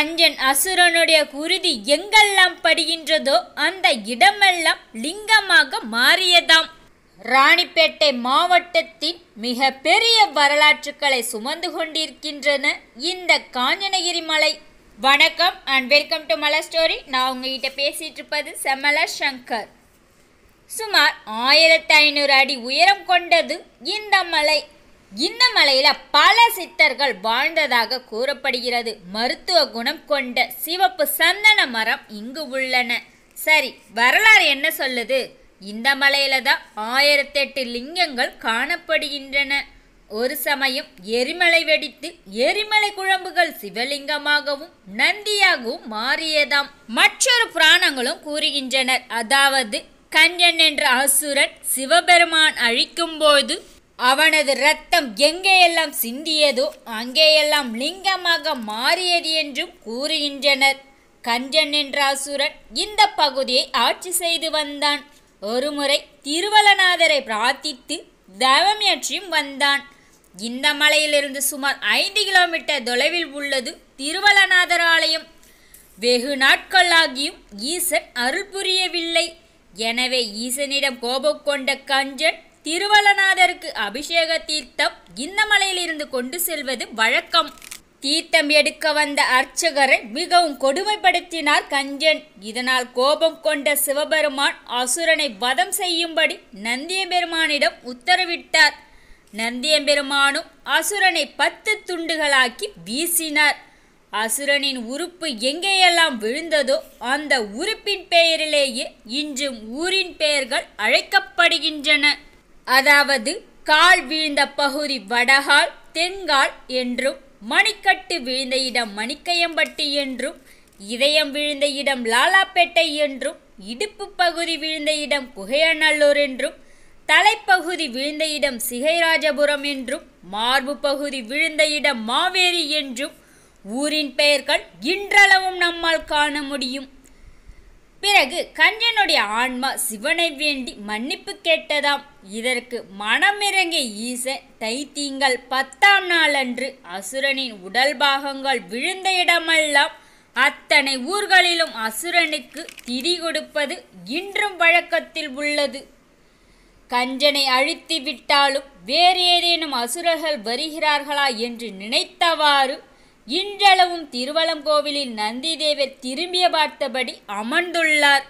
கஞ்சன் அசுரனுடைய குருதி எங்கெல்லாம் படுகின்றதோ அந்த இடமெல்லாம் லிங்கமாக மாறியதாம் ராணிப்பேட்டை மாவட்டத்தின் மிக பெரிய வரலாற்றுக்களை சுமந்து கொண்டிருக்கின்றன இந்த காஞ்சனகிரி மலை வணக்கம் அண்ட் வெல்கம் டு மலை ஸ்டோரி நான் உங்ககிட்ட பேசிட்டு இருப்பது செமல சங்கர் சுமார் ஆயிரத்தி ஐநூறு அடி உயரம் கொண்டது இந்த மலை இந்த மலையில பல சித்தர்கள் வாழ்ந்ததாக கூறப்படுகிறது மருத்துவ குணம் கொண்ட சிவப்பு சந்தன மரம் இங்கு உள்ளன சரி வரலாறு என்ன சொல்லுது இந்த மலையில தான் ஆயிரத்தெட்டு லிங்கங்கள் காணப்படுகின்றன ஒரு சமயம் எரிமலை வெடித்து எரிமலை குழம்புகள் சிவலிங்கமாகவும் நந்தியாகவும் மாறியதாம் மற்றொரு புராணங்களும் கூறுகின்றனர் அதாவது கஞ்சன் என்ற அசுரன் சிவபெருமான் அழிக்கும்போது அவனது ரத்தம் எங்கேயெல்லாம் சிந்தியதோ அங்கேயெல்லாம் லிங்கமாக மாறியது என்றும் கூறுகின்றனர் கஞ்சன் என்ற அசுரன் இந்த பகுதியை ஆட்சி செய்து வந்தான் ஒருமுறை திருவலநாதரை பிரார்த்தித்து தவமியற்றியும் வந்தான் இந்த மலையிலிருந்து சுமார் ஐந்து கிலோமீட்டர் தொலைவில் உள்ளது திருவலநாதர் ஆலயம் வெகு நாட்களாகியும் ஈசன் அருள் புரியவில்லை எனவே ஈசனிடம் கோபம் கொண்ட கஞ்சன் திருவலநாதருக்கு அபிஷேக தீர்த்தம் இந்த மலையிலிருந்து கொண்டு செல்வது வழக்கம் தீர்த்தம் எடுக்க வந்த அர்ச்சகரை மிகவும் கொடுமைப்படுத்தினார் கஞ்சன் இதனால் கோபம் கொண்ட சிவபெருமான் அசுரனை வதம் செய்யும்படி நந்தியபெருமானிடம் உத்தரவிட்டார் நந்தியபெருமானும் அசுரனை பத்து துண்டுகளாக்கி வீசினார் அசுரனின் உறுப்பு எங்கேயெல்லாம் விழுந்ததோ அந்த உறுப்பின் பெயரிலேயே இன்றும் ஊரின் பெயர்கள் அழைக்கப்படுகின்றன அதாவது கால் வீழ்ந்த பகுதி வடகால் தென்கால் என்றும் மணிக்கட்டு விழுந்த இடம் மணிக்கையம்பட்டி என்றும் இதயம் விழுந்த இடம் லாலாப்பேட்டை என்றும் இடுப்பு பகுதி விழுந்த இடம் குகையநல்லூர் என்றும் தலைப்பகுதி விழுந்த இடம் சிகைராஜபுரம் என்றும் மார்பு பகுதி விழுந்த இடம் மாவேரி என்றும் ஊரின் பெயர்கள் இன்றளவும் நம்மால் காண முடியும் பிறகு கஞ்சனுடைய ஆன்மா சிவனை வேண்டி மன்னிப்பு கேட்டதாம் இதற்கு மனமிறங்கிய ஈசன் தைத்தீங்கள் பத்தாம் நாளன்று அசுரனின் உடல் பாகங்கள் விழுந்த இடமெல்லாம் அத்தனை ஊர்களிலும் அசுரனுக்கு திதி கொடுப்பது இன்றும் வழக்கத்தில் உள்ளது கஞ்சனை அழித்து விட்டாலும் வேறு ஏதேனும் அசுரர்கள் வருகிறார்களா என்று நினைத்தவாறு இன்றளவும் திருவலங்கோவிலில் நந்திதேவர் திரும்பிய பார்த்தபடி அமர்ந்துள்ளார்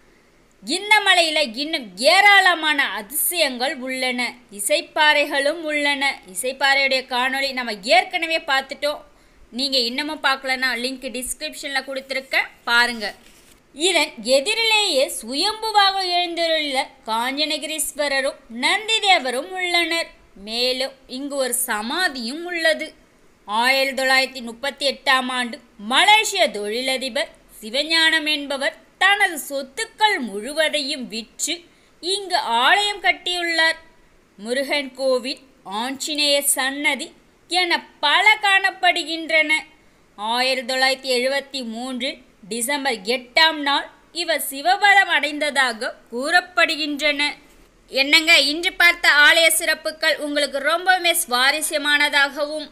இந்த மலையில இன்னும் ஏராளமான அதிசயங்கள் உள்ளன இசைப்பாறைகளும் உள்ளன இசைப்பாறையுடைய காணொளி நம்ம ஏற்கனவே பார்த்துட்டோம் நீங்கள் இன்னமும் பார்க்கலன்னா லிங்க் டிஸ்கிரிப்ஷனில் கொடுத்துருக்க பாருங்க இதன் எதிரிலேயே சுயம்புவாக எழுந்துள்ள காஞ்சனகிரீஸ்வரரும் நந்திதேவரும் உள்ளனர் மேலும் இங்கு ஒரு சமாதியும் உள்ளது ஆயிரத்தி தொள்ளாயிரத்தி முப்பத்தி எட்டாம் ஆண்டு மலேசிய தொழிலதிபர் சிவஞானம் என்பவர் தனது சொத்துக்கள் முழுவதையும் விற்று இங்கு ஆலயம் கட்டியுள்ளார் முருகன் கோவில் ஆஞ்சநேய சன்னதி என பல காணப்படுகின்றன ஆயிரத்தி தொள்ளாயிரத்தி எழுபத்தி மூன்றில் டிசம்பர் எட்டாம் நாள் இவர் சிவபதம் அடைந்ததாக கூறப்படுகின்றன என்னங்க இன்று பார்த்த ஆலய சிறப்புகள் உங்களுக்கு ரொம்பவுமே சுவாரஸ்யமானதாகவும்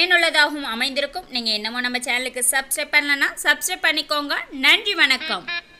பயனுள்ளதாகவும் அமைந்திருக்கும் நீங்கள் என்னமோ நம்ம சேனலுக்கு சப்ஸ்கிரைப் பண்ணலன்னா சப்ஸ்கிரைப் பண்ணிக்கோங்க நன்றி வணக்கம்